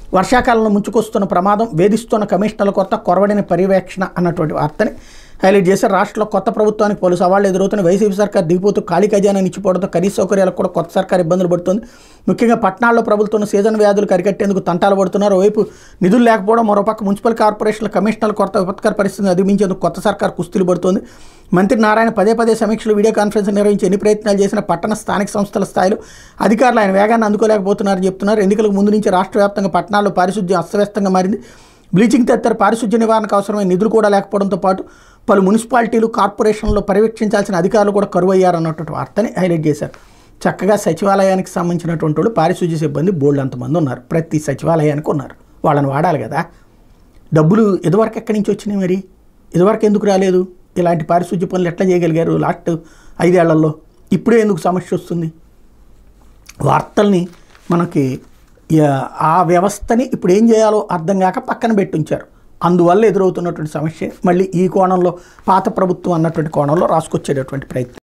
వర్షాకాలంలో ముంచుకొస్తున్న ప్రమాదం వేధిస్తున్న కమిషనర్ల కొరత కొరవడిన పర్యవేక్షణ అన్నటువంటి వార్తని హైలైట్ చేశారు రాష్ట్రంలో కొత్త ప్రభుత్వానికి పలు సవాళ్లు ఎదురవుతున్న వైసీపీ సర్కార్ దిగిపోతూ ఖాళీ ఖజానా నిచ్చిపోవడంతో కనీస సౌకర్యాలకు కూడా కొత్త సర్కార్ ఇబ్బందులు పడుతుంది ముఖ్యంగా పట్టణాల్లో ప్రభుత్వం సీజన్ వ్యాధులు కరికట్టేందుకు తంటాలు పడుతున్నారు వైపు నిధులు లేకపోవడం మరోపక్క మున్సిపల్ కార్పొరేషన్ల కమిషనర్ల కొరత విపత్కర పరిస్థితిని అధిగమించేందుకు కొత్త సర్కార్ కుస్తీలు పడుతోంది మంత్రి నారాయణ పదే పదే సమీక్షలు వీడియో కాన్ఫరెన్స్ నిర్వహించి ఎన్ని ప్రయత్నాలు చేసినా పట్టణ స్థానిక సంస్థల స్థాయిలో అధికారులు ఆయన వేగాన్ని అందుకోలేకపోతున్నారని చెప్తున్నారు ఎన్నికలకు ముందు నుంచి రాష్ట్ర వ్యాప్తంగా పట్టణాల్లో పారిశుద్ధ్యం అస్తవ్యస్తంగా మారింది బ్లీచింగ్ తదితర పారిశుద్ధ్య నివారణకు అవసరమైన నిధులు కూడా లేకపోవడంతో పాటు పలు మున్సిపాలిటీలు కార్పొరేషన్లో పర్యవేక్షించాల్సిన అధికారులు కూడా కరువు అయ్యారన్నటువంటి వార్తని హైలైట్ చేశారు చక్కగా సచివాలయానికి సంబంధించినటువంటి వాళ్ళు పారిశుద్ధ్య సిబ్బంది బోల్డ్ అంతమంది ఉన్నారు ప్రతి సచివాలయానికి ఉన్నారు వాళ్ళని వాడాలి కదా డబ్బులు ఇదివరకు ఎక్కడి నుంచి వచ్చినాయి మరి ఇదివరకు ఎందుకు రాలేదు ఇలాంటి పారిశుద్ధ్య పనులు ఎట్లా చేయగలిగారు లాస్ట్ ఐదేళ్లలో ఇప్పుడే ఎందుకు సమస్య వస్తుంది వార్తల్ని మనకి యా- ఆ వ్యవస్థని ఇప్పుడు ఏం చేయాలో అర్థం కాక పక్కన పెట్టించారు అందువల్ల ఎదురవుతున్నటువంటి సమస్య మళ్ళీ ఈ కోణంలో పాత ప్రభుత్వం అన్నటువంటి కోణంలో రాసుకొచ్చేటటువంటి ప్రయత్నం